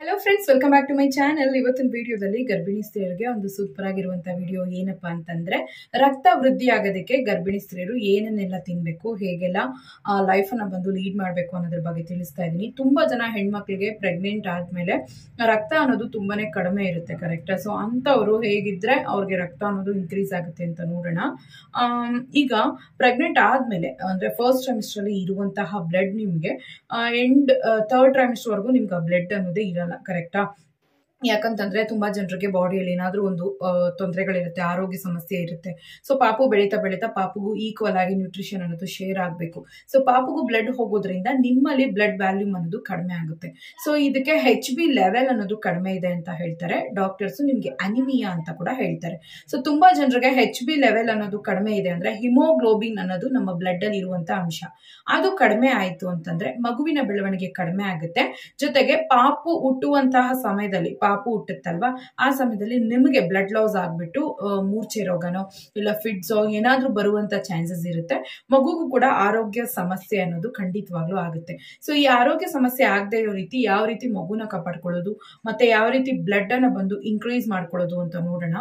hello friends welcome back to my channel ಇವತ್ತಿನ ವಿಡಿಯೋದಲ್ಲಿ ಗರ್ಭಿಣಿ ಸ್ತ್ರೀಯರಿಗೆ ಒಂದು ಸೂಪರ್ ಆಗಿರುವಂತಹ ವಿಡಿಯೋ ಏನಪ್ಪಾ ಅಂತಂದ್ರೆ ರಕ್ತ ವೃದ್ಧಿ ಆಗೋದಕ್ಕೆ ಗರ್ಭಿಣಿ ಸ್ತ್ರೀಯರು ಏನನ್ನೆಲ್ಲ ತಿನ್ಬೇಕು ಹೇಗೆಲ್ಲ ಲೈಫ್ ಅನ್ನ ಬಂದು ಲೀಡ್ ಮಾಡಬೇಕು ಅನ್ನೋದ್ರ ಬಗ್ಗೆ ತಿಳಿಸ್ತಾ ಇದ್ದೀನಿ ತುಂಬಾ ಜನ ಹೆಣ್ಮಕ್ಳಿಗೆ ಪ್ರೆಗ್ನೆಂಟ್ ಆದ್ಮೇಲೆ ರಕ್ತ ಅನ್ನೋದು ತುಂಬಾನೇ ಕಡಿಮೆ ಇರುತ್ತೆ ಕರೆಕ್ಟ್ ಸೊ ಅಂತವರು ಹೇಗಿದ್ರೆ ಅವ್ರಿಗೆ ರಕ್ತ ಅನ್ನೋದು ಇನ್ಕ್ರೀಸ್ ಆಗುತ್ತೆ ಅಂತ ನೋಡೋಣ ಆಮ್, ಈಗ ಪ್ರೆಗ್ನೆಂಟ್ ಆದ್ಮೇಲೆ ಅಂದ್ರೆ ಫಸ್ಟ್ ಟ್ರೈಮಿಸ್ಟರ್ ಅಲ್ಲಿ ಇರುವಂತಹ ಬ್ಲಡ್ ನಿಮ್ಗೆ ಎಂಡ್ ಥರ್ಡ್ ಟ್ರೈಮಿಸ್ಟರ್ ವರೆಗೂ ನಿಮ್ಗೆ ಬ್ಲಡ್ ಅನ್ನೋದೇ ಇರಲ್ಲ ಕರೆಕ್ಟಾ ಯಾಕಂತಂದ್ರೆ ತುಂಬಾ ಜನರಿಗೆ ಬಾಡಿಯಲ್ಲಿ ಏನಾದ್ರೂ ಒಂದು ಆ, ತೊಂದರೆಗಳಿರುತ್ತೆ ಆರೋಗ್ಯ ಸಮಸ್ಯೆ ಇರುತ್ತೆ ಸೊ ಪಾಪು ಬೆಳೀತಾ ಬೆಳೀತಾ ಪಾಪುಗೂ ಈಕ್ವಲ್ ಆಗಿ ನ್ಯೂಟ್ರಿಷನ್ ಅನ್ನೋದು ಶೇರ್ ಆಗಬೇಕು ಸೊ ಪಾಪುಗೂ ಬ್ಲಡ್ ಹೋಗೋದ್ರಿಂದ ನಿಮ್ಮಲ್ಲಿ ಬ್ಲಡ್ ವ್ಯಾಲ್ಯೂಮ್ ಅನ್ನೋದು ಕಡಿಮೆ ಆಗುತ್ತೆ ಸೊ ಇದಕ್ಕೆ ಹೆಚ್ ಬಿ ಲೆವೆಲ್ ಅನ್ನೋದು ಕಡಿಮೆ ಇದೆ ಅಂತ ಹೇಳ್ತಾರೆ ಡಾಕ್ಟರ್ಸ್ ನಿಮ್ಗೆ ಅನಿಮಿಯಾ ಅಂತ ಕೂಡ ಹೇಳ್ತಾರೆ ಸೊ ತುಂಬಾ ಜನರಿಗೆ ಹೆಚ್ ಬಿ ಲೆವೆಲ್ ಅನ್ನೋದು ಕಡಿಮೆ ಇದೆ ಅಂದ್ರೆ ಹಿಮೋಗ್ಲೋಬಿನ್ ಅನ್ನೋದು ನಮ್ಮ ಬ್ಲಡ್ ಅಲ್ಲಿ ಇರುವಂತ ಅಂಶ ಅದು ಕಡಿಮೆ ಆಯ್ತು ಅಂತಂದ್ರೆ ಮಗುವಿನ ಬೆಳವಣಿಗೆ ಕಡಿಮೆ ಆಗುತ್ತೆ ಜೊತೆಗೆ ಪಾಪು ಹುಟ್ಟುವಂತಹ ಸಮಯದಲ್ಲಿ ಪಾಪು ಹುಟ್ಟುತ್ತಲ್ವಾ ಆ ಸಮಯದಲ್ಲಿ ನಿಮಗೆ ಬ್ಲಡ್ ಲಾಸ್ ಆಗ್ಬಿಟ್ಟು ಆ, ಮೂರ್ಛೆ ರೋಗನೋ ಇಲ್ಲ ಫಿಟ್ಸೋ ಏನಾದ್ರೂ ಬರುವಂತ ಚಾನ್ಸಸ್ ಇರುತ್ತೆ ಮಗುಗೂ ಕೂಡ ಆರೋಗ್ಯ ಸಮಸ್ಯೆ ಅನ್ನೋದು ಖಂಡಿತವಾಗ್ಲೂ ಆಗುತ್ತೆ ಸೊ ಈ ಆರೋಗ್ಯ ಸಮಸ್ಯೆ ಆಗದೆ ಇರೋ ರೀತಿ ಯಾವ ರೀತಿ ಮಗುನ ಕಾಪಾಡ್ಕೊಳ್ಳೋದು ಮತ್ತೆ ಯಾವ ರೀತಿ ಬ್ಲಡ್ ಅನ್ನ ಬಂದು ಇನ್ಕ್ರೀಸ್ ಮಾಡ್ಕೊಳ್ಳೋದು ಅಂತ ನೋಡೋಣ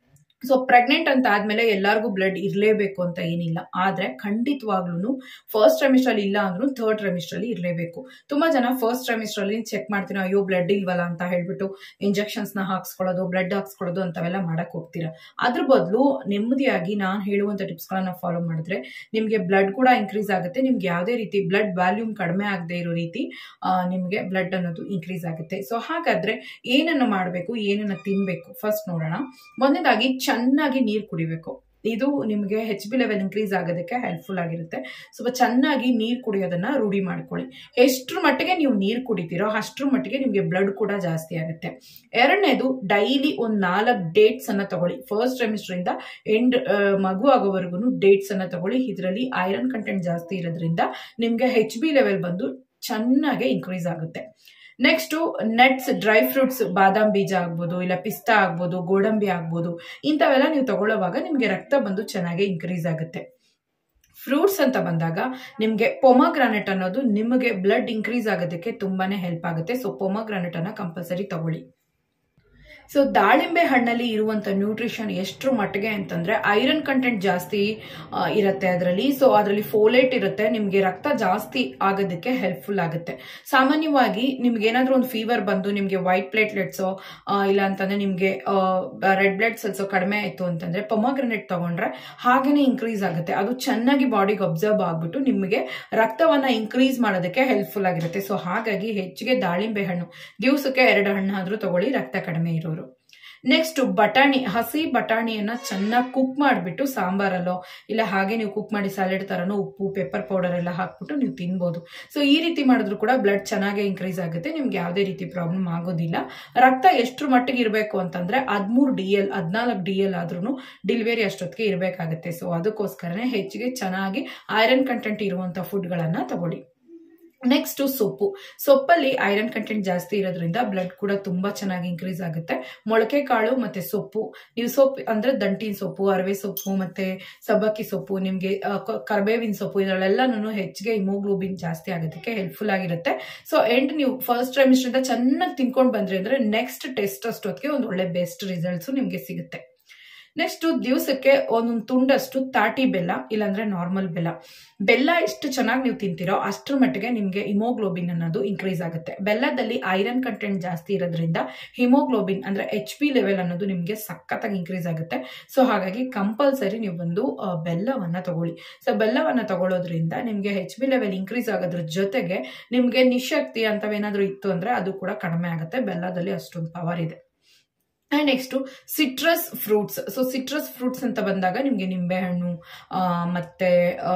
ಸೊ ಪ್ರೆಗ್ನೆಂಟ್ ಅಂತ ಆದ್ಮೇಲೆ ಎಲ್ಲರಿಗೂ ಬ್ಲಡ್ ಇರಲೇಬೇಕು ಅಂತ ಏನಿಲ್ಲ ಆದ್ರೆ ಖಂಡಿತವಾಗ್ಲೂ ಫಸ್ಟ್ ಟ್ರೈಮಿಸ್ಟರ್ ಅಲ್ಲಿ ಇಲ್ಲ ಅಂದ್ರೂ ಥರ್ಡ್ ಟ್ರೈಮಿಸ್ಟರ್ ಅಲ್ಲಿ ಇರಲೇಬೇಕು ತುಂಬಾ ಜನ ಫಸ್ಟ್ ಟ್ರೈಮಿಸ್ಟರ್ ಅಲ್ಲಿ ಚೆಕ್ ಮಾಡ್ತೀನಿ ಅಯ್ಯೋ ಬ್ಲಡ್ ಇಲ್ವಲ್ಲ ಅಂತ ಹೇಳ್ಬಿಟ್ಟು ಇಂಜೆಕ್ಷನ್ಸ್ ನ ಹಾಕ್ಸ್ಕೊಳ್ಳೋದು ಬ್ಲಡ್ ಹಾಕ್ಸ್ಕೊಳ್ಳೋದು ಅಂತವೆಲ್ಲ ಮಾಡಕ್ ಹೋಗ್ತೀರಾ ಅದ್ರ ಬದಲು ನೆಮ್ಮದಿಯಾಗಿ ನಾನು ಹೇಳುವಂತ ಟಿಪ್ಸ್ ಗಳನ್ನ ಫಾಲೋ ಮಾಡಿದ್ರೆ ನಿಮ್ಗೆ ಬ್ಲಡ್ ಕೂಡ ಇನ್ಕ್ರೀಸ್ ಆಗುತ್ತೆ ನಿಮ್ಗೆ ಯಾವುದೇ ರೀತಿ ಬ್ಲಡ್ ವ್ಯಾಲ್ಯೂಮ್ ಕಡಿಮೆ ಆಗದೆ ಇರೋ ರೀತಿ ಆ, ನಿಮ್ಗೆ ಬ್ಲಡ್ ಅನ್ನೋದು ಇನ್ಕ್ರೀಸ್ ಆಗುತ್ತೆ ಸೊ ಹಾಗಾದ್ರೆ ಏನನ್ನು ಮಾಡಬೇಕು ಏನನ್ನ ತಿನ್ಬೇಕು ಫಸ್ಟ್ ನೋಡೋಣ ಮೊದಲನೇದಾಗಿ ಚೆನ್ನಾಗಿ ನೀರು ಕುಡಿಬೇಕು ಇದು ನಿಮಗೆ ಹೆಚ್ ಬಿ ಲೆವೆಲ್ ಇನ್ಕ್ರೀಸ್ ಆಗೋದಕ್ಕೆ ಹೆಲ್ಪ್ಫುಲ್ ಆಗಿರುತ್ತೆ ಸ್ವಲ್ಪ ಚೆನ್ನಾಗಿ ನೀರು ಕುಡಿಯೋದನ್ನ ರೂಢಿ ಮಾಡ್ಕೊಳ್ಳಿ ಎಷ್ಟ್ರ ಮಟ್ಟಿಗೆ ನೀವು ನೀರು ಕುಡಿತೀರೋ ಅಷ್ಟ್ರ ಮಟ್ಟಿಗೆ ನಿಮಗೆ ಬ್ಲಡ್ ಕೂಡ ಜಾಸ್ತಿ ಆಗುತ್ತೆ ಎರಡನೇದು ಡೈಲಿ ಒಂದು ನಾಲ್ಕು ಡೇಟ್ಸ್ ಅನ್ನ ತಗೊಳ್ಳಿ ಫಸ್ಟ್ ಟ್ರೈಮಿಸ್ಟರ್ ಇಂದ ಎಂಡ್ ಮಗು ಆಗೋವರೆಗೂ ಡೇಟ್ಸ್ ಅನ್ನ ತಗೊಳ್ಳಿ ಇದರಲ್ಲಿ ಐರನ್ ಕಂಟೆಂಟ್ ಜಾಸ್ತಿ ಇರೋದ್ರಿಂದ ನಿಮಗೆ ಹೆಚ್ ಬಿ ಲೆವೆಲ್ ಬಂದು ಚೆನ್ನಾಗಿ ಇನ್ಕ್ರೀಸ್ ಆಗುತ್ತೆ ನೆಕ್ಸ್ಟ್ ನಟ್ಸ್ ಡ್ರೈ ಫ್ರೂಟ್ಸ್ ಬಾದಾಮ್ ಬೀಜ ಆಗ್ಬೋದು ಇಲ್ಲ ಪಿಸ್ತಾ ಆಗ್ಬೋದು ಗೋಡಂಬಿ ಆಗ್ಬೋದು ಇಂಥವೆಲ್ಲ ನೀವು ತಗೊಳ್ಳೋವಾಗ ನಿಮಗೆ ರಕ್ತ ಬಂದು ಚೆನ್ನಾಗಿ ಇನ್ಕ್ರೀಸ್ ಆಗುತ್ತೆ ಫ್ರೂಟ್ಸ್ ಅಂತ ಬಂದಾಗ ನಿಮಗೆ ಪೊಮಗ್ರಾನೆಟ್ ಅನ್ನೋದು ನಿಮಗೆ ಬ್ಲಡ್ ಇನ್ಕ್ರೀಸ್ ಆಗೋದಕ್ಕೆ ತುಂಬಾನೇ ಹೆಲ್ಪ್ ಆಗುತ್ತೆ ಸೊ ಪೊಮಗ್ರಾನೆಟ್ ಅನ್ನ ಕಂಪಲ್ಸರಿ ತಗೊಳ್ಳಿ ಸೊ ದಾಳಿಂಬೆ ಹಣ್ಣಲ್ಲಿ ಇರುವಂತ ನ್ಯೂಟ್ರಿಷನ್ ಎಷ್ಟ್ರ ಮಟ್ಟಿಗೆ ಅಂತಂದ್ರೆ ಐರನ್ ಕಂಟೆಂಟ್ ಜಾಸ್ತಿ ಆ, ಇರುತ್ತೆ ಅದರಲ್ಲಿ ಸೊ ಅದರಲ್ಲಿ ಫೋಲೇಟ್ ಇರುತ್ತೆ ನಿಮ್ಗೆ ರಕ್ತ ಜಾಸ್ತಿ ಆಗೋದಕ್ಕೆ ಹೆಲ್ಪ್ಫುಲ್ ಆಗುತ್ತೆ ಸಾಮಾನ್ಯವಾಗಿ ನಿಮ್ಗೆ ಏನಾದ್ರೂ ಒಂದು ಫೀವರ್ ಬಂದು ನಿಮ್ಗೆ ವೈಟ್ ಪ್ಲೇಟ್ಲೆಟ್ಸೋ ಇಲ್ಲ ಅಂತಂದ್ರೆ ನಿಮ್ಗೆ ರೆಡ್ ಬ್ಲಡ್ ಸೆಲ್ಸೋ ಕಡಿಮೆ ಆಯ್ತು ಅಂತಂದ್ರೆ ಪೊಮಗ್ರನೆಟ್ ತಗೊಂಡ್ರೆ ಹಾಗೇನೆ ಇನ್ಕ್ರೀಸ್ ಆಗುತ್ತೆ ಅದು ಚೆನ್ನಾಗಿ ಬಾಡಿಗೆ ಅಬ್ಸರ್ವ್ ಆಗ್ಬಿಟ್ಟು ನಿಮಗೆ ರಕ್ತವನ್ನ ಇನ್ಕ್ರೀಸ್ ಮಾಡೋದಕ್ಕೆ ಹೆಲ್ಪ್ಫುಲ್ ಆಗಿರುತ್ತೆ ಸೊ ಹಾಗಾಗಿ ಹೆಚ್ಚಿಗೆ ದಾಳಿಂಬೆ ಹಣ್ಣು ದಿವಸಕ್ಕೆ ಎರಡು ಹಣ್ಣಾದ್ರೂ ತಗೊಳ್ಳಿ ರಕ್ತ ಕಡಿಮೆ ಇರೋರು ನೆಕ್ಸ್ಟ್ ಬಟಾಣಿ ಹಸಿ ಬಟಾಣಿಯನ್ನ ಚೆನ್ನಾಗಿ ಕುಕ್ ಮಾಡಿಬಿಟ್ಟು ಸಾಂಬಾರಲ್ಲೋ ಇಲ್ಲ ಹಾಗೆ ನೀವು ಕುಕ್ ಮಾಡಿ ಸ್ಯಾಲೆಡ್ ತರನೋ ಉಪ್ಪು ಪೆಪ್ಪರ್ ಪೌಡರ್ ಎಲ್ಲ ಹಾಕ್ಬಿಟ್ಟು ನೀವು ತಿನ್ಬೋದು ಸೊ ಈ ರೀತಿ ಮಾಡಿದ್ರು ಕೂಡ ಬ್ಲಡ್ ಚೆನ್ನಾಗಿ ಇನ್ಕ್ರೀಸ್ ಆಗುತ್ತೆ ನಿಮ್ಗೆ ಯಾವುದೇ ರೀತಿ ಪ್ರಾಬ್ಲಮ್ ಆಗೋದಿಲ್ಲ ರಕ್ತ ಎಷ್ಟ್ರ ಮಟ್ಟಿಗೆ ಇರಬೇಕು ಅಂತಂದ್ರೆ ಹದ್ಮೂರು ಡಿ ಎಲ್ ಹದಿನಾಲ್ಕು ಡಿ ಎಲ್ ಆದ್ರೂ ಡೆಲಿವರಿ ಅಷ್ಟೊತ್ತಿಗೆ ಇರಬೇಕಾಗುತ್ತೆ ಸೊ ಅದಕ್ಕೋಸ್ಕರನೇ ಹೆಚ್ಚಿಗೆ ಚೆನ್ನಾಗಿ ಐರನ್ ಕಂಟೆಂಟ್ ಇರುವಂತ ಫುಡ್ಗಳನ್ನ ತಗೊಳ್ಳಿ ನೆಕ್ಸ್ಟ್ ಸೊಪ್ಪು ಸೊಪ್ಪಲ್ಲಿ ಐರನ್ ಕಂಟೆಂಟ್ ಜಾಸ್ತಿ ಇರೋದ್ರಿಂದ ಬ್ಲಡ್ ಕೂಡ ತುಂಬಾ ಚೆನ್ನಾಗಿ ಇನ್ಕ್ರೀಸ್ ಆಗುತ್ತೆ ಮೊಳಕೆ ಕಾಳು ಮತ್ತೆ ಸೊಪ್ಪು ನೀವು ಸೊಪ್ಪು ಅಂದ್ರೆ ದಂಟಿನ ಸೊಪ್ಪು ಅರವೆ ಸೊಪ್ಪು ಮತ್ತೆ ಸಬ್ಬಕ್ಕಿ ಸೊಪ್ಪು ನಿಮ್ಗೆ ಆ, ಕ- ಕರ್ಬೇವಿನ ಸೊಪ್ಪು ಇದರಲ್ಲೆಲ್ಲನೂ ಹೆಚ್ಚಿಗೆ ಹಿಮೋಗ್ಲೋಬಿನ್ ಜಾಸ್ತಿ ಆಗೋದಕ್ಕೆ ಹೆಲ್ಪ್ಫುಲ್ ಆಗಿರುತ್ತೆ ಸೊ ಎಂಡ್ ನೀವು ಫಸ್ಟ್ ಟ್ರೈಮಿಸ್ಟರ್ ಇಂದ ಚೆನ್ನಾಗಿ ತಿನ್ಕೊಂಡು ಬಂದ್ರಿ ಅಂದ್ರೆ ನೆಕ್ಸ್ಟ್ ಟೆಸ್ಟ್ ಅಷ್ಟೊತ್ತಿಗೆ ಒಂದು ಒಳ್ಳೆ ಬೆಸ್ಟ್ ರಿಸಲ್ಟ್ಸ್ ನಿಮ್ಗೆ ಸಿಗುತ್ತೆ ನೆಕ್ಸ್ಟ್ ದಿವಸಕ್ಕೆ ಒಂದೊಂದು ತುಂಡಷ್ಟು ತಾಟಿ ಬೆಲ್ಲ ಇಲ್ಲಾಂದ್ರೆ ನಾರ್ಮಲ್ ಬೆಲ್ಲ ಬೆಲ್ಲ ಎಷ್ಟು ಚೆನ್ನಾಗಿ ನೀವು ತಿಂತೀರೋ ಅಷ್ಟರ ಮಟ್ಟಿಗೆ ನಿಮಗೆ ಹಿಮೋಗ್ಲೋಬಿನ್ ಅನ್ನೋದು ಇನ್ಕ್ರೀಸ್ ಆಗುತ್ತೆ ಬೆಲ್ಲದಲ್ಲಿ ಐರನ್ ಕಂಟೆಂಟ್ ಜಾಸ್ತಿ ಇರೋದ್ರಿಂದ ಹಿಮೋಗ್ಲೋಬಿನ್ ಅಂದ್ರೆ ಎಚ್ ಪಿ ಲೆವೆಲ್ ಅನ್ನೋದು ನಿಮಗೆ ಸಖತ್ತಾಗಿ ಇನ್ಕ್ರೀಸ್ ಆಗುತ್ತೆ ಸೊ ಹಾಗಾಗಿ ಕಂಪಲ್ಸರಿ ನೀವು ಬಂದು ಆ, ಬೆಲ್ಲವನ್ನ ತಗೊಳ್ಳಿ ಸೊ ಬೆಲ್ಲವನ್ನ ತಗೊಳ್ಳೋದ್ರಿಂದ ನಿಮಗೆ ಹೆಚ್ ಬಿ ಲೆವೆಲ್ ಇನ್ಕ್ರೀಸ್ ಆಗೋದ್ರ ಜೊತೆಗೆ ನಿಮಗೆ ನಿಶಕ್ತಿ ಅಂತವೇನಾದ್ರೂ ಇತ್ತು ಅಂದ್ರೆ ಅದು ಕೂಡ ಕಡಿಮೆ ಆಗುತ್ತೆ ಬೆಲ್ಲದಲ್ಲಿ ಅಷ್ಟೊಂದು ಪವರ್ ಇದೆ and next citrus fruits so citrus fruits ಅಂತ ಬಂದಾಗ ನಿಮಗೆ ನಿಂಬೆಹಣ್ಣು ಆ, ಮತ್ತೆ ಆ,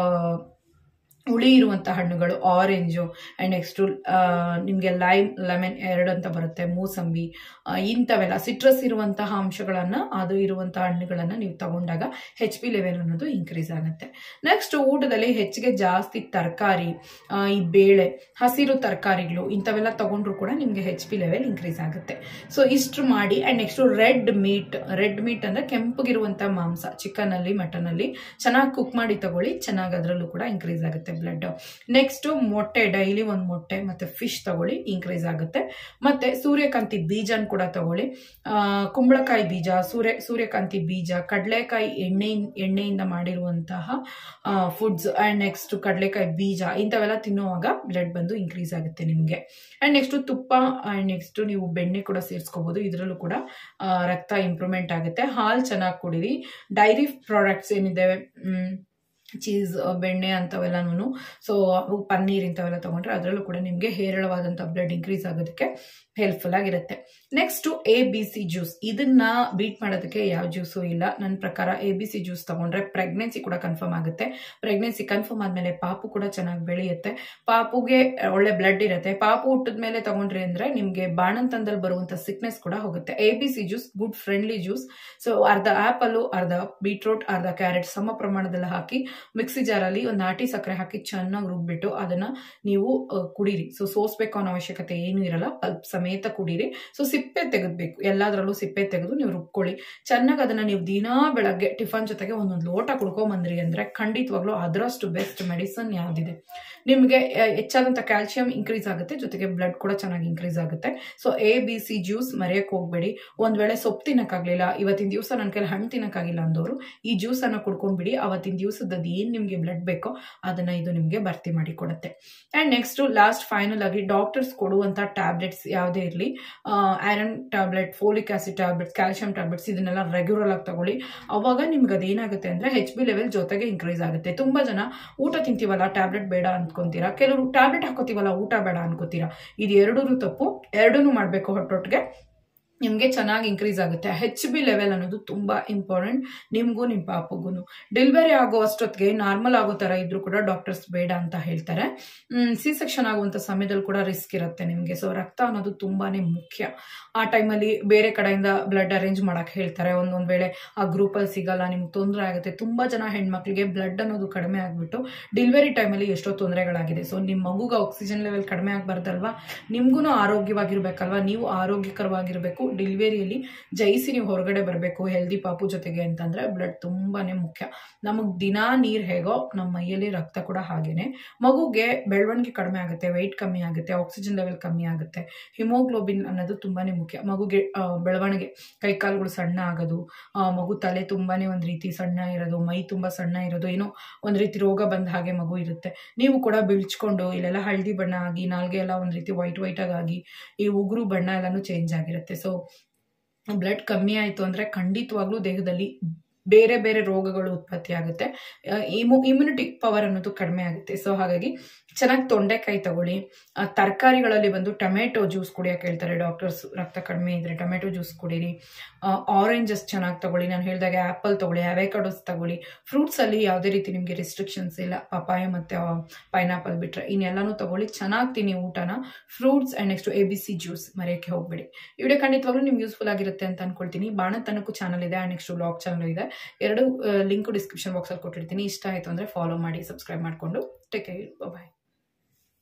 ಹುಳಿ ಇರುವಂಥ ಹಣ್ಣುಗಳು ಆರೆಂಜು ಆ್ಯಂಡ್ ನೆಕ್ಸ್ಟು ನಿಮಗೆ ಲೈಮ್ ಲೆಮನ್ ಎರಡು ಅಂತ ಬರುತ್ತೆ ಮೂಸಂಬಿ ಆ, ಇಂಥವೆಲ್ಲ ಸಿಟ್ರಸ್ ಇರುವಂತಹ ಅಂಶಗಳನ್ನು ಅದು ಇರುವಂತಹ ಹಣ್ಣುಗಳನ್ನು ನೀವು ತಗೊಂಡಾಗ ಹೆಚ್ ಪಿ ಲೆವೆಲ್ ಅನ್ನೋದು ಇನ್ಕ್ರೀಸ್ ಆಗುತ್ತೆ ನೆಕ್ಸ್ಟ್ ಊಟದಲ್ಲಿ ಹೆಚ್ಚಿಗೆ ಜಾಸ್ತಿ ತರಕಾರಿ ಈ ಬೇಳೆ ಹಸಿರು ತರಕಾರಿಗಳು ಇಂಥವೆಲ್ಲ ತಗೊಂಡ್ರು ಕೂಡ ನಿಮಗೆ ಹೆಚ್ ಪಿ ಲೆವೆಲ್ ಇನ್ಕ್ರೀಸ್ ಆಗುತ್ತೆ ಸೊ ಇಷ್ಟು ಮಾಡಿ and next red meat red meat ಅಂದ್ರೆ ಕೆಂಪಗಿರುವಂಥ ಮಾಂಸ ಚಿಕನ್ ಅಲ್ಲಿ ಮಟನ್ ಅಲ್ಲಿ ಚೆನ್ನಾಗಿ ಕುಕ್ ಮಾಡಿ ತಗೊಳ್ಳಿ ಚೆನ್ನಾಗಿ ಅದರಲ್ಲೂ ಕೂಡ ಇನ್ಕ್ರೀಸ್ ಆಗುತ್ತೆ ಬ್ಲಡ್ ನೆಕ್ಸ್ಟ್ ಮೊಟ್ಟೆ ಡೈಲಿ ಒಂದು ಮೊಟ್ಟೆ ಮತ್ತೆ ಫಿಶ್ ತಗೊಳ್ಳಿ ಇನ್ಕ್ರೀಸ್ ಆಗುತ್ತೆ ಮತ್ತೆ ಸೂರ್ಯಕಾಂತಿ ಬೀಜನ ಕೂಡ ತಗೊಳ್ಳಿ ಆ, ಕುಂಬಳಕಾಯಿ ಬೀಜ ಸೂರ್ಯ ಸೂರ್ಯಕಾಂತಿ ಬೀಜ ಕಡಲೆಕಾಯಿ ಎಣ್ಣೆ ಎಣ್ಣೆಯಿಂದ ಮಾಡಿರುವಂತಹ ಫುಡ್ಸ್ ಆ್ಯಂಡ್ ನೆಕ್ಸ್ಟ್ ಕಡಲೆಕಾಯಿ ಬೀಜ ಇಂಥವೆಲ್ಲ ತಿನ್ನುವಾಗ ಬ್ಲಡ್ ಬಂದು ಇನ್ಕ್ರೀಸ್ ಆಗುತ್ತೆ ನಿಮಗೆ ಆ್ಯಂಡ್ ನೆಕ್ಸ್ಟ್ ತುಪ್ಪ ಆ್ಯಂಡ್ ನೆಕ್ಸ್ಟ್ ನೀವು ಬೆಣ್ಣೆ ಕೂಡ ಸೇರಿಸ್ಕೋಬೋದು ಇದರಲ್ಲೂ ಕೂಡ ಆ, ರಕ್ತ ಇಂಪ್ರೂವ್ಮೆಂಟ್ ಆಗುತ್ತೆ ಹಾಲು ಚೆನ್ನಾಗಿ ಕುಡೀರಿ ಡೈರಿ ಪ್ರಾಡಕ್ಟ್ಸ್ ಏನಿದ್ದಾವೆ ಚೀಸ್ ಬೆಣ್ಣೆ ಅಂಥವೆಲ್ಲನೂ ಸೊ ಅವು ಪನ್ನೀರ್ ಇಂಥವೆಲ್ಲ ತೊಗೊಂಡ್ರೆ ಅದರಲ್ಲೂ ಕೂಡ ನಿಮಗೆ ಹೇರಳವಾದಂಥ ಬ್ಲಡ್ ಇನ್ಕ್ರೀಸ್ ಆಗೋದಕ್ಕೆ ಹೆಲ್ಪ್ಫುಲ್ ಆಗಿರುತ್ತೆ next A B C juice ಇದನ್ನ ಬೀಟ್ ಮಾಡೋದಕ್ಕೆ ಯಾವ ಜ್ಯೂಸು ಇಲ್ಲ ನನ್ನ ಪ್ರಕಾರ ಎ ಬಿ ಸಿ ಜ್ಯೂಸ್ ತಗೊಂಡ್ರೆ ಪ್ರೆಗ್ನೆನ್ಸಿ ಕೂಡ ಕನ್ಫರ್ಮ್ ಆಗುತ್ತೆ ಪ್ರೆಗ್ನೆನ್ಸಿ ಕನ್ಫರ್ಮ್ ಆದಮೇಲೆ ಪಾಪು ಕೂಡ ಚೆನ್ನಾಗಿ ಬೆಳೆಯುತ್ತೆ ಪಾಪುಗೆ ಒಳ್ಳೆ ಬ್ಲಡ್ ಇರುತ್ತೆ ಪಾಪು ಹುಟ್ಟಿದ ಮೇಲೆ ತಗೊಂಡ್ರಿ ಅಂದರೆ ನಿಮಗೆ ಬಾಣಂತನದಲ್ಲಿ ಬರುವಂಥ ಸಿಕ್ನೆಸ್ ಕೂಡ ಹೋಗುತ್ತೆ A B C juice good friendly juice so ಅರ್ಧ ಆ್ಯಪಲ್ಲು ಅರ್ಧ ಬೀಟ್ರೂಟ್ ಅರ್ಧ ಕ್ಯಾರೆಟ್ ಸಮ ಪ್ರಮಾಣದಲ್ಲಿ ಹಾಕಿ ಮಿಕ್ಸಿ ಜಾರಲ್ಲಿ ಒಂದು ನಾಟಿ ಸಕ್ಕರೆ ಹಾಕಿ ಚೆನ್ನಾಗಿ ರುಬ್ಬಿಟ್ಟು ಅದನ್ನ ನೀವು ಆ, ಕುಡೀರಿ ಸೊ ಸೋಸ್ಬೇಕು ಅನ್ನೋ ಅವಶ್ಯಕತೆ ಏನೂ ಇರಲ್ಲ ಪಲ್ಪ್ ಸಮೇತ ಕುಡೀರಿ ಸೊ ಸಿಪ್ಪೆ ತೆಗೆದ್ಬೇಕು ಎಲ್ಲದರಲ್ಲೂ ಸಿಪ್ಪೆ ತೆಗೆದು ನೀವು ರುಬ್ಕೊಳ್ಳಿ ಚೆನ್ನಾಗಿ ಅದನ್ನ ನೀವು ದಿನಾ ಬೆಳಗ್ಗೆ ಟಿಫನ್ ಜೊತೆಗೆ ಒಂದೊಂದು ಲೋಟ ಕುಡ್ಕೊಂಬಂದ್ರಿ ಅಂದ್ರೆ ಖಂಡಿತವಾಗ್ಲೂ ಅದರಷ್ಟು ಬೆಸ್ಟ್ ಮೆಡಿಸನ್ ಯಾವ್ದಿದೆ ನಿಮಗೆ ಆ, ಹೆಚ್ಚಾದಂಥ ಕ್ಯಾಲ್ಸಿಯಂ ಇನ್ಕ್ರೀಸ್ ಆಗುತ್ತೆ ಜೊತೆಗೆ ಬ್ಲಡ್ ಕೂಡ ಚೆನ್ನಾಗಿ ಇನ್ಕ್ರೀಸ್ ಆಗುತ್ತೆ so A B C juice ಮರೆಯಕ್ಕೆ ಹೋಗ್ಬೇಡಿ ಒಂದ್ ವೇಳೆ ಸೊಪ್ಪು ತಿನ್ನಕ್ಕಾಗ್ಲಿಲ್ಲ ಇವತ್ತಿನ ದಿವಸ ನನ್ನ ಕೈಲಿ ಹಣ್ಣು ತಿನ್ನಕ್ಕಾಗಿಲ್ಲ ಅಂದವರು ಈ ಜ್ಯೂಸ್ ಅನ್ನ ಕುಡ್ಕೊಂಡ್ಬಿಡಿ ಅವತ್ತಿನ ದಿವಸದ್ದು ಏನ್ ನಿಮ್ಗೆ ಬ್ಲಡ್ ಬೇಕೋ ಅದನ್ನ ಇದು ನಿಮ್ಗೆ ಭರ್ತಿ ಮಾಡಿ ಕೊಡುತ್ತೆ ಅಂಡ್ ನೆಕ್ಸ್ಟ್ ಲಾಸ್ಟ್ ಫೈನಲ್ ಆಗಿ ಡಾಕ್ಟರ್ಸ್ ಕೊಡುವಂತ ಟ್ಯಾಬ್ಲೆಟ್ಸ್ ಯಾವುದೇ ಇರಲಿ iron tablet folic acid tablets calcium tablets ಇದನ್ನೆಲ್ಲ ರೆಗ್ಯುಲರ್ ಆಗಿ ತಗೊಳ್ಳಿ ಅವಾಗ ನಿಮ್ಗೆ ಅದೇನಾಗುತ್ತೆ ಅಂದ್ರೆ ಹೆಚ್ ಬಿ ಲೆವೆಲ್ ಜೊತೆಗೆ ಇನ್ಕ್ರೀಸ್ ಆಗುತ್ತೆ ತುಂಬಾ ಜನ ಊಟ ತಿಂತೀವಲ್ಲ ಟ್ಯಾಬ್ಲೆಟ್ ಬೇಡ ಅನ್ಕೊಂತೀರಾ ಕೆಲವರು ಟ್ಯಾಬ್ಲೆಟ್ ಹಾಕೋತೀವಲ್ಲ ಊಟ ಬೇಡ ಅನ್ಕೋತೀರಾ ಇದು ಎರಡೂ ತಪ್ಪು ಎರಡೂ ಮಾಡಬೇಕು ಹೊಟ್ಟೊಟ್ಟಿಗೆ ನಿಮಗೆ ಚೆನ್ನಾಗಿ ಇನ್ಕ್ರೀಸ್ ಆಗುತ್ತೆ ಹೆಚ್ ಬಿ ಲೆವೆಲ್ ಅನ್ನೋದು ತುಂಬ ಇಂಪಾರ್ಟೆಂಟ್ ನಿಮಗೂ ನಿಮ್ಮ ಪಾಪಗೂ ಡೆಲಿವರಿ ಆಗೋ ಅಷ್ಟೊತ್ತಿಗೆ ನಾರ್ಮಲ್ ಆಗೋ ಥರ ಇದ್ರೂ ಕೂಡ ಡಾಕ್ಟರ್ಸ್ ಬೇಡ ಅಂತ ಹೇಳ್ತಾರೆ ಸಿ ಸೆಕ್ಷನ್ ಆಗುವಂಥ ಸಮಯದಲ್ಲಿ ಕೂಡ ರಿಸ್ಕ್ ಇರುತ್ತೆ ನಿಮಗೆ ಸೊ ರಕ್ತ ಅನ್ನೋದು ತುಂಬಾ ಮುಖ್ಯ ಆ ಟೈಮಲ್ಲಿ ಬೇರೆ ಕಡೆಯಿಂದ ಬ್ಲಡ್ ಅರೇಂಜ್ ಮಾಡಕ್ಕೆ ಹೇಳ್ತಾರೆ ಒಂದೊಂದು ವೇಳೆ ಆ ಗ್ರೂಪಲ್ಲಿ ಸಿಗಲ್ಲ ನಿಮ್ಗೆ ತೊಂದರೆ ಆಗುತ್ತೆ ತುಂಬ ಜನ ಹೆಣ್ಮಕ್ಳಿಗೆ ಬ್ಲಡ್ ಅನ್ನೋದು ಕಡಿಮೆ ಆಗಿಬಿಟ್ಟು ಡೆಲಿವರಿ ಟೈಮಲ್ಲಿ ಎಷ್ಟೋ ತೊಂದರೆಗಳಾಗಿದೆ ಸೊ ನಿಮ್ಮ ಮಗುಗೆ ಆಕ್ಸಿಜನ್ ಲೆವೆಲ್ ಕಡಿಮೆ ಆಗಬಾರ್ದಲ್ವಾ ನಿಮ್ಗೂ ಆರೋಗ್ಯವಾಗಿರ್ಬೇಕಲ್ವಾ ನೀವು ಆರೋಗ್ಯಕರವಾಗಿರಬೇಕು ಡೆಲಿವರಿಯಲ್ಲಿ ಜಯಿಸಿ ನೀವು ಹೊರಗಡೆ ಬರಬೇಕು ಹೆಲ್ದಿ ಪಾಪು ಜೊತೆಗೆ ಅಂತಂದ್ರೆ ಬ್ಲಡ್ ತುಂಬಾನೇ ಮುಖ್ಯ ನಮಗೆ ದಿನಾ ನೀರು ಹೇಗೋ ನಮ್ಮ ಮೈಯಲ್ಲಿ ರಕ್ತ ಕೂಡ ಹಾಗೇನೆ ಮಗುಗೆ ಬೆಳವಣಿಗೆ ಕಡಿಮೆ ಆಗುತ್ತೆ ವೆಯ್ಟ್ ಕಮ್ಮಿ ಆಗುತ್ತೆ ಆಕ್ಸಿಜನ್ ಲೆವೆಲ್ ಕಮ್ಮಿ ಆಗುತ್ತೆ ಹಿಮೋಗ್ಲೋಬಿನ್ ಅನ್ನೋದು ತುಂಬಾನೇ ಮುಖ್ಯ ಮಗುಗೆ ಆ, ಬೆಳವಣಿಗೆ ಕೈಕಾಲುಗಳು ಸಣ್ಣ ಆಗೋದು ಆ, ಮಗು ತಲೆ ತುಂಬಾನೇ ಒಂದು ರೀತಿ ಸಣ್ಣ ಇರೋದು ಮೈ ತುಂಬಾ ಸಣ್ಣ ಇರೋದು ಏನೋ ಒಂದು ರೀತಿ ರೋಗ ಬಂದ ಹಾಗೆ ಮಗು ಇರುತ್ತೆ ನೀವು ಕೂಡ ಬಿಳ್ಚ್ಕೊಂಡು ಇಲ್ಲೆಲ್ಲ ಹಳದಿ ಬಣ್ಣ ಆಗಿ ನಾಲ್ಗೆ ಎಲ್ಲ ಒಂದು ರೀತಿ ವೈಟ್ ವೈಟ್ ಆಗಿ ಈ ಉಗುರು ಬಣ್ಣ ಎಲ್ಲಾನು ಚೇಂಜ್ ಆಗಿರುತ್ತೆ ಸೊ ಬ್ಲಡ್ ಕಮ್ಮಿ ಆಯಿತು ಅಂದರೆ ಖಂಡಿತವಾಗ್ಲೂ ದೇಹದಲ್ಲಿ ಬೇರೆ ಬೇರೆ ರೋಗಗಳು ಉತ್ಪತ್ತಿ ಆಗುತ್ತೆ ಇಮ್ಯು ಇಮ್ಯುನಿಟಿ ಪವರ್ ಅನ್ನೋದು ಕಡಿಮೆ ಆಗುತ್ತೆ ಸೊ ಹಾಗಾಗಿ ಚೆನ್ನಾಗಿ ತೊಂಡೆಕಾಯಿ ತಗೊಳ್ಳಿ ಆ, ತರಕಾರಿಗಳಲ್ಲಿ ಬಂದು ಟೊಮೆಟೊ ಜ್ಯೂಸ್ ಕುಡಿಯೋಕೆ ಹೇಳ್ತಾರೆ ಡಾಕ್ಟರ್ಸ್ ರಕ್ತ ಕಡಿಮೆ ಇದ್ರೆ ಟೊಮೆಟೊ ಜ್ಯೂಸ್ ಕುಡೀರಿ ಆರೆಂಜಸ್ ಚೆನ್ನಾಗಿ ತಗೊಳ್ಳಿ ನಾನು ಹೇಳಿದಾಗೆ ಆ್ಯಪಲ್ ತಗೊಳ್ಳಿ ಅವೆಕಾಡೋಸ್ ತಗೊಳ್ಳಿ ಫ್ರೂಟ್ಸಲ್ಲಿ ಯಾವುದೇ ರೀತಿ ನಿಮಗೆ ರಿಸ್ಟ್ರಿಕ್ಷನ್ಸ್ ಇಲ್ಲ ಪಪಾಯ ಮತ್ತು ಪೈನಾಪಲ್ ಬಿಟ್ಟರೆ ಇನ್ನೆಲ್ಲನೂ ತಗೊಳ್ಳಿ ಚೆನ್ನಾಗಿ ತಿನ್ನಿ ಊಟನ fruits and next A B C juice ಮರೆಯೋಕ್ಕೆ ಹೋಗ್ಬೇಡಿ ಈ ವಿಡಿಯೋ ಖಂಡಿತವಾಗ್ಲೂ ನಿಮ್ಗೆ ಯೂಸ್ಫುಲ್ ಆಗಿರುತ್ತೆ ಅಂತ ಅನ್ಕೊಳ್ತೀನಿ ಬಾಣತನಕ್ಕೂ ಚಾನಲ್ ಇದೆ ಆ್ಯಂಡ್ ನೆಕ್ಸ್ಟ್ ಬ್ಲಾಗ್ ಚಾನಲ್ ಇದೆ ಎರಡು ಲಿಂಕು ಡಿಸ್ಕ್ರಿಪ್ಷನ್ ಬಾಕ್ಸಲ್ಲಿ ಕೊಟ್ಟಿರ್ತೀನಿ ಇಷ್ಟ ಆಯಿತು ಅಂದರೆ ಫಾಲೋ ಮಾಡಿ ಸಬ್ಸ್ಕ್ರೈಬ್ ಮಾಡಿಕೊಂಡು ಟೇಕ್ ಕೇರ್ ಬಾಯ್